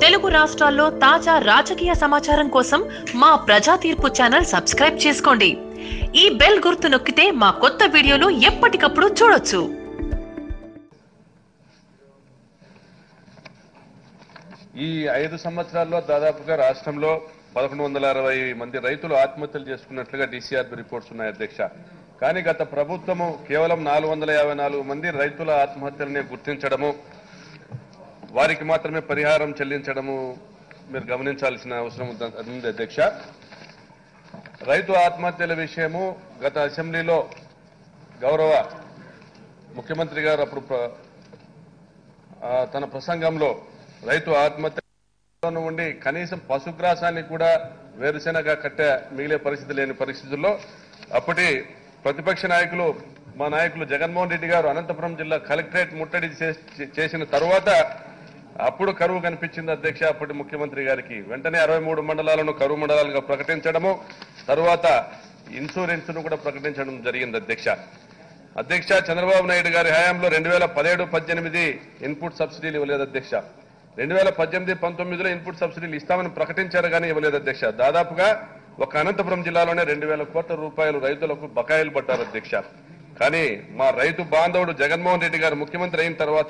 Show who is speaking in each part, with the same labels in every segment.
Speaker 1: తెలుగు రాష్ట్రాల్లో తాజా రాజకీయ సమాచారం కోసం మా ప్రజా తీర్పు ఛానల్ సబ్స్క్రైబ్ చేసుకోండి ఈ బెల్ గుర్తు నొక్కితే మా కొత్త వీడియోలు ఎప్పటికప్పుడు చూడొచ్చు
Speaker 2: ఈ ఐదు సంవత్సరాల్లో దాదాపుగా రాష్ట్రంలో పదకొండు వందల అరవై మంది రైతులు ఆత్మహత్యలు చేసుకున్నట్లుగా డీసీఆర్బీ రిపోర్ట్స్ ఉన్నాయి అధ్యక్ష కానీ గత ప్రభుత్వము కేవలం నాలుగు వందల యాభై నాలుగు మంది రైతుల ఆత్మహత్యలని గుర్తించడము వారికి మాత్రమే పరిహారం చెల్లించడము మీరు గమనించాల్సిన అవసరం ఉంది ఉంది అధ్యక్ష రైతు ఆత్మహత్యల విషయము గత అసెంబ్లీలో గౌరవ ముఖ్యమంత్రి గారు అప్పుడు ప్ర- ఆ, తన ప్రసంగంలో రైతు ఆత్మహత్య ఉండి కనీసం పశుగ్రాసాన్ని కూడా వేరుశెనగ కట్టె మిగిలే పరిస్థితి లేని పరిస్థితుల్లో అప్పటి ప్రతిపక్ష నాయకులు మా నాయకులు జగన్మోహన్ రెడ్డి గారు అనంతపురం జిల్లా కలెక్టరేట్ ముట్టడి చేసి- చేసిన తరువాత అప్పుడు కరువు కనిపించింది అధ్యక్ష అప్పటి ముఖ్యమంత్రి గారికి వెంటనే అరవై మూడు మండలాలను కరువు మండలాలుగా ప్రకటించడము తరువాత ఇన్సూరెన్స్ ను కూడా ప్రకటించడం జరిగింది అధ్యక్ష అధ్యక్ష చంద్రబాబు నాయుడు గారి హయాంలో రెండు వేల పదిహేడు పద్దెనిమిది ఇన్పుట్ సబ్సిడీలు ఇవ్వలేదు అధ్యక్ష రెండు వేల పద్దెనిమిది పంతొమ్మిదిలో ఇన్పుట్ సబ్సిడీలు ఇస్తామని ప్రకటించారు కానీ ఇవ్వలేదు అధ్యక్ష దాదాపుగా ఒక అనంతపురం జిల్లాలోనే రెండు వేల కోట్ల రూపాయలు రైతులకు బకాయిలు పడ్డారు అధ్యక్ష కానీ మా రైతు బాంధవుడు జగన్మోహన్ రెడ్డి గారు ముఖ్యమంత్రి అయిన తర్వాత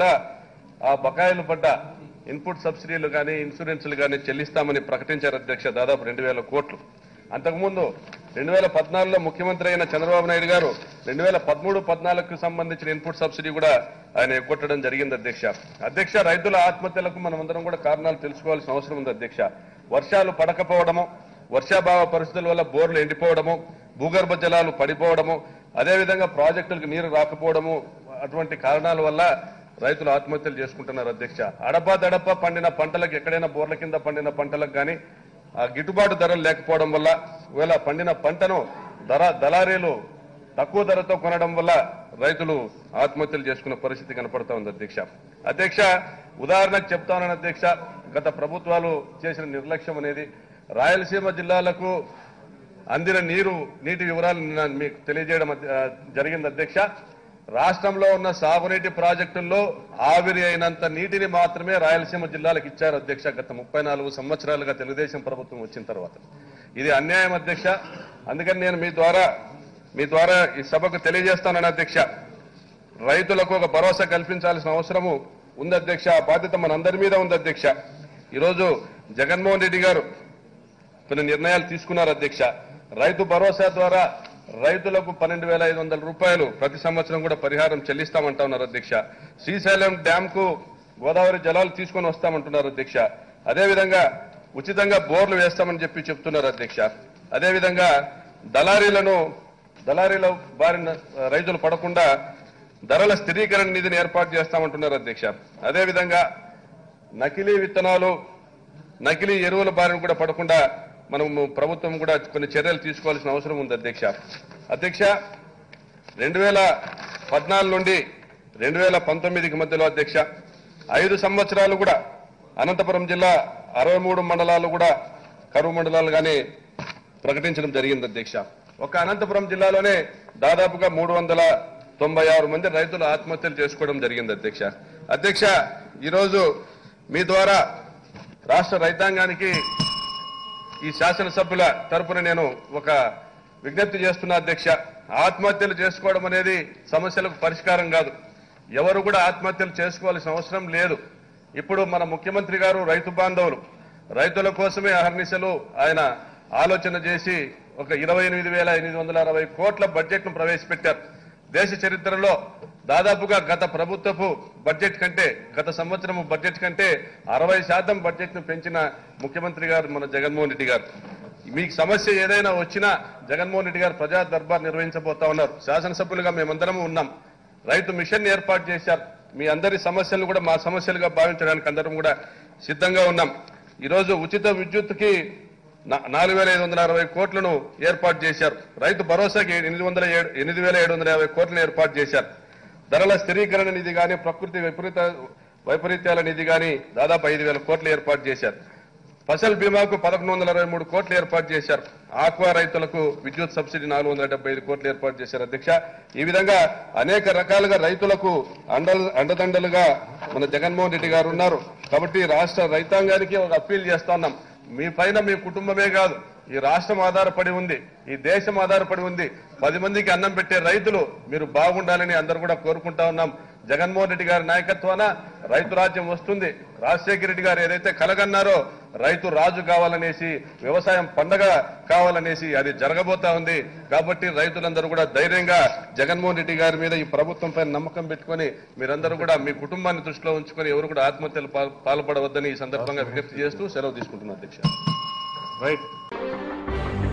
Speaker 2: ఆ బకాయిలు పడ్డ ఇన్పుట్ సబ్సిడీలు కానీ ఇన్సూరెన్స్లు కానీ చెల్లిస్తామని ప్రకటించారు అధ్యక్ష దాదాపు రెండు వేల కోట్లు అంతకుముందు రెండు వేల పద్నాలుగులో ముఖ్యమంత్రి అయిన చంద్రబాబు నాయుడు గారు రెండు వేల పదమూడు పద్నాలుగుకు సంబంధించిన ఇన్పుట్ సబ్సిడీ కూడా ఆయన ఎగ్గొట్టడం జరిగింది అధ్యక్ష అధ్యక్ష రైతుల ఆత్మహత్యలకు మనమందరం కూడా కారణాలు తెలుసుకోవాల్సిన అవసరం ఉంది అధ్యక్ష వర్షాలు పడకపోవడము వర్షాభావ పరిస్థితుల వల్ల బోర్లు ఎండిపోవడము భూగర్భ జలాలు పడిపోవడము అదేవిధంగా ప్రాజెక్టులకు నీరు రాకపోవడము అటువంటి కారణాల వల్ల రైతులు ఆత్మహత్యలు చేసుకుంటున్నారు అధ్యక్ష అడప దడప పండిన పంటలకు ఎక్కడైనా బోర్ల కింద పండిన పంటలకు కానీ ఆ గిట్టుబాటు ధరలు లేకపోవడం వల్ల ఒకవేళ పండిన పంటను ధర దళారీలు తక్కువ ధరతో కొనడం వల్ల రైతులు ఆత్మహత్యలు చేసుకున్న పరిస్థితి కనపడతా ఉంది అధ్యక్ష అధ్యక్ష ఉదాహరణకు చెప్తానని అధ్యక్ష గత ప్రభుత్వాలు చేసిన నిర్లక్ష్యం అనేది రాయలసీమ జిల్లాలకు అందిన నీరు నీటి వివరాలు నిన్న మీకు తెలియజేయడం అధ్య- ఆ, జరిగింది అధ్యక్ష రాష్ట్రంలో ఉన్న సాగునీటి ప్రాజెక్టుల్లో ఆవిరి అయినంత నీటిని మాత్రమే రాయలసీమ జిల్లాలకు ఇచ్చారు అధ్యక్ష గత ముప్పై నాలుగు సంవత్సరాలుగా తెలుగుదేశం ప్రభుత్వం వచ్చిన తర్వాత ఇది అన్యాయం అధ్యక్ష అందుకని నేను మీ ద్వారా మీ ద్వారా ఈ సభకు తెలియజేస్తానని అధ్యక్ష రైతులకు ఒక భరోసా కల్పించాల్సిన అవసరము ఉంది అధ్యక్ష ఆ బాధ్యత మనందరి మీద ఉంది అధ్యక్ష ఈరోజు జగన్మోహన్ రెడ్డి గారు కొన్ని నిర్ణయాలు తీసుకున్నారు అధ్యక్ష రైతు భరోసా ద్వారా రైతులకు పన్నెండు వేల ఐదు వందల రూపాయలు ప్రతి సంవత్సరం కూడా పరిహారం చెల్లిస్తామంటా ఉన్నారు అధ్యక్ష శ్రీశైలం డ్యామ్ కు గోదావరి జలాలు తీసుకొని వస్తామంటున్నారు అధ్యక్ష అదేవిధంగా ఉచితంగా బోర్లు వేస్తామని చెప్పి చెప్తున్నారు అధ్యక్ష అదేవిధంగా దళారీలను దళారీల బారిన రైతులు పడకుండా ధరల స్థిరీకరణ నిధిని ఏర్పాటు చేస్తామంటున్నారు అధ్యక్ష అదేవిధంగా నకిలీ విత్తనాలు నకిలీ ఎరువుల బారిన కూడా పడకుండా మనము ప్రభుత్వం కూడా కొన్ని చర్యలు తీసుకోవాల్సిన అవసరం ఉంది అధ్యక్ష అధ్యక్ష రెండు వేల పద్నాలుగు నుండి రెండు వేల పంతొమ్మిదికి మధ్యలో అధ్యక్ష ఐదు సంవత్సరాలు కూడా అనంతపురం జిల్లా అరవై మూడు మండలాలు కూడా కరువు మండలాలుగానే ప్రకటించడం జరిగింది అధ్యక్ష ఒక అనంతపురం జిల్లాలోనే దాదాపుగా మూడు వందల తొంభై ఆరు మంది రైతులు ఆత్మహత్యలు చేసుకోవడం జరిగింది అధ్యక్ష అధ్యక్ష ఈరోజు మీ ద్వారా రాష్ట్ర రైతాంగానికి ఈ శాసనసభ్యుల తరపున నేను ఒక విజ్ఞప్తి చేస్తున్నా అధ్యక్ష ఆత్మహత్యలు చేసుకోవడం అనేది సమస్యలకు పరిష్కారం కాదు ఎవరు కూడా ఆత్మహత్యలు చేసుకోవాల్సిన అవసరం లేదు ఇప్పుడు మన ముఖ్యమంత్రి గారు రైతు బాంధవులు రైతుల కోసమే అహర్నిశలు ఆయన ఆలోచన చేసి ఒక ఇరవై ఎనిమిది వేల ఎనిమిది వందల అరవై కోట్ల బడ్జెట్ ను ప్రవేశపెట్టారు దేశ చరిత్రలో దాదాపుగా గత ప్రభుత్వపు బడ్జెట్ కంటే గత సంవత్సరం బడ్జెట్ కంటే అరవై శాతం బడ్జెట్ ను పెంచిన ముఖ్యమంత్రి గారు మన జగన్మోహన్ రెడ్డి గారు మీకు సమస్య ఏదైనా వచ్చినా జగన్మోహన్ రెడ్డి గారు ప్రజా దర్బార్ నిర్వహించబోతా ఉన్నారు శాసనసభ్యులుగా మేమందరం ఉన్నాం రైతు మిషన్ ఏర్పాటు చేశారు మీ అందరి సమస్యలు కూడా మా సమస్యలుగా భావించడానికి అందరం కూడా సిద్ధంగా ఉన్నాం ఈరోజు ఉచిత విద్యుత్తుకి నా- నాలుగు వేల ఐదు వందల అరవై కోట్లను ఏర్పాటు చేశారు రైతు భరోసాకి ఎనిమిది వందల ఏడు ఎనిమిది వేల ఏడు వందల యాభై కోట్లను ఏర్పాటు చేశారు ధరల స్థిరీకరణ నిధి కానీ ప్రకృతి విపరీత వైపరీత్యాల నిధి కానీ దాదాపు ఐదు వేల కోట్లు ఏర్పాటు చేశారు ఫసల్ బీమాకు పదకొండు వందల అరవై మూడు కోట్లు ఏర్పాటు చేశారు ఆక్వా రైతులకు విద్యుత్ సబ్సిడీ నాలుగు వందల డెబ్బై ఐదు కోట్లు ఏర్పాటు చేశారు అధ్యక్ష ఈ విధంగా అనేక రకాలుగా రైతులకు అండ అండదండలుగా మన జగన్మోహన్ రెడ్డి గారు ఉన్నారు కాబట్టి రాష్ట్ర రైతాంగానికి ఒక అప్పీల్ చేస్తా ఉన్నాం మీ పైన మీ కుటుంబమే కాదు ఈ రాష్ట్రం ఆధారపడి ఉంది ఈ దేశం ఆధారపడి ఉంది పది మందికి అన్నం పెట్టే రైతులు మీరు బాగుండాలని అందరూ కూడా కోరుకుంటా ఉన్నాం జగన్మోహన్ రెడ్డి గారి నాయకత్వాన రైతు రాజ్యం వస్తుంది రాజశేఖర రెడ్డి గారు ఏదైతే కలగన్నారో రైతు రాజు కావాలనేసి వ్యవసాయం పండగ కావాలనేసి అది జరగబోతా ఉంది కాబట్టి రైతులందరూ కూడా ధైర్యంగా జగన్మోహన్ రెడ్డి గారి మీద ఈ ప్రభుత్వం పైన నమ్మకం పెట్టుకొని మీరందరూ కూడా మీ కుటుంబాన్ని దృష్టిలో ఉంచుకొని ఎవరు కూడా ఆత్మహత్యలు పాల్- పాల్పడవద్దని ఈ సందర్భంగా విజ్ఞప్తి చేస్తూ సెలవు తీసుకుంటున్నాను అధ్యక్ష
Speaker 3: రైట్